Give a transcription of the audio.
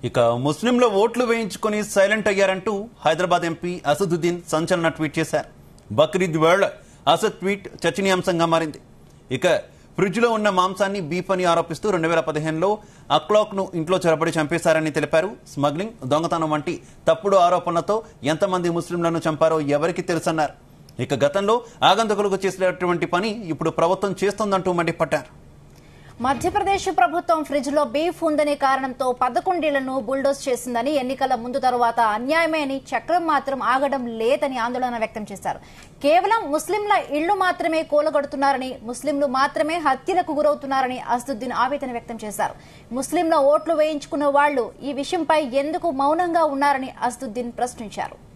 ఇక ముస్లింల ఓట్లు వేయించుకొని సైలెంట్ అయ్యారంటూ హైదరాబాద్ ఎంపీ అసదుద్దీన్ సంచలన ట్వీట్ చేశారు బక్రీద్ వేళ అసద్ ట్వీట్ చర్చనీయాంశంగా మారింది ఇక ఫ్రిడ్జ్ లో ఉన్న మాంసాన్ని బీఫ్ అని ఆరోపిస్తూ రెండు వేల పదిహేనులో అక్లాక్ ను ఇంట్లో చొరబడి చంపేశారని తెలిపారు స్మగ్లింగ్ దొంగతనం వంటి తప్పుడు ఆరోపణలతో ఎంతమంది ముస్లింలను చంపారో ఎవరికి తెలుసన్నారు ఇక గతంలో ఆగంతకులకు చేసినటువంటి పని ఇప్పుడు ప్రభుత్వం చేస్తోందంటూ మండిపడ్డారు మధ్యప్రదేశ్ ప్రభుత్వం ఫ్రిడ్జ్ లో బీఫ్ ఉందనే కారణంతో పదకొండేళ్లను బుల్డోజ్ చేసిందని ఎన్నికల ముందు తరువాత అన్యాయమే అని చక్రం మాత్రం ఆగడం లేదని ఆందోళన వ్యక్తం చేశారు కేవలం ముస్లింల ఇళ్లు మాత్రమే కూలగొడుతున్నారని ముస్లింలు మాత్రమే హత్యలకు గురవుతున్నారని అసదుద్దీన్ ఆవేదన వ్యక్తం చేశారు ముస్లింల ఓట్లు వేయించుకున్న వాళ్లు ఈ విషయంపై ఎందుకు మౌనంగా ఉన్నారని అసదుద్దీన్ ప్రశ్నించారు